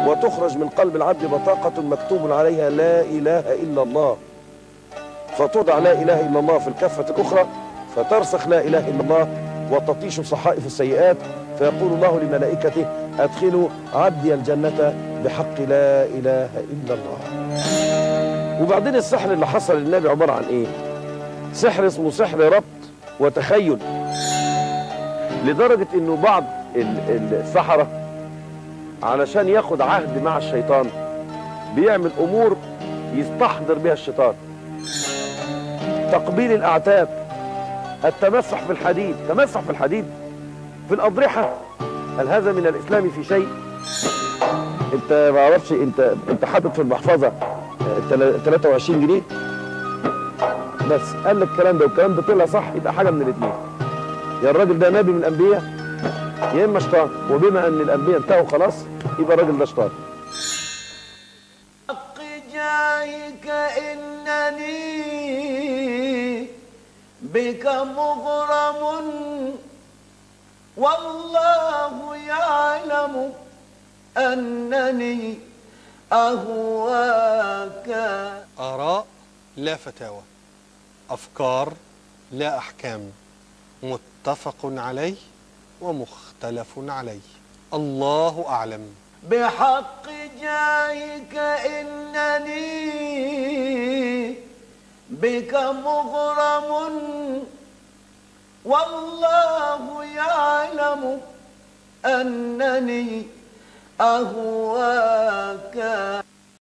وتخرج من قلب العبد بطاقة مكتوب عليها لا إله إلا الله فتوضع لا إله إلا الله في الكفة الأخرى فترسخ لا إله إلا الله وتطيش صحائف السيئات فيقول الله لملائكته أدخلوا عبدي الجنة بحق لا إله إلا الله وبعدين السحر اللي حصل للنبي عبارة عن إيه سحر اسمه سحر ربط وتخيل لدرجة إنه بعض السحرة علشان ياخد عهد مع الشيطان بيعمل أمور يستحضر بها الشيطان تقبيل الأعتاب التمسح في الحديد تمسح في الحديد في الأضرحة هل هذا من الإسلام في شيء انت ما اعرفش انت انت حاطط في المحفظة 23 جنيه بس قال لك الكلام ده والكلام ده طلع صح يبقى حاجة من الاثنين يا الراجل ده نبي من الأنبياء يا إما شيطان وبما أن الأنبياء انتهوا خلاص يبقى الراجل ده شيطان حق جاهك إنني بك مغرم والله يعلم أنني أهواك آراء لا فتاوى أفكار لا أحكام متفق عليه ومختلف عليه الله أعلم بحق جاهك إنني بك مغرم والله يعلم أنني أهواك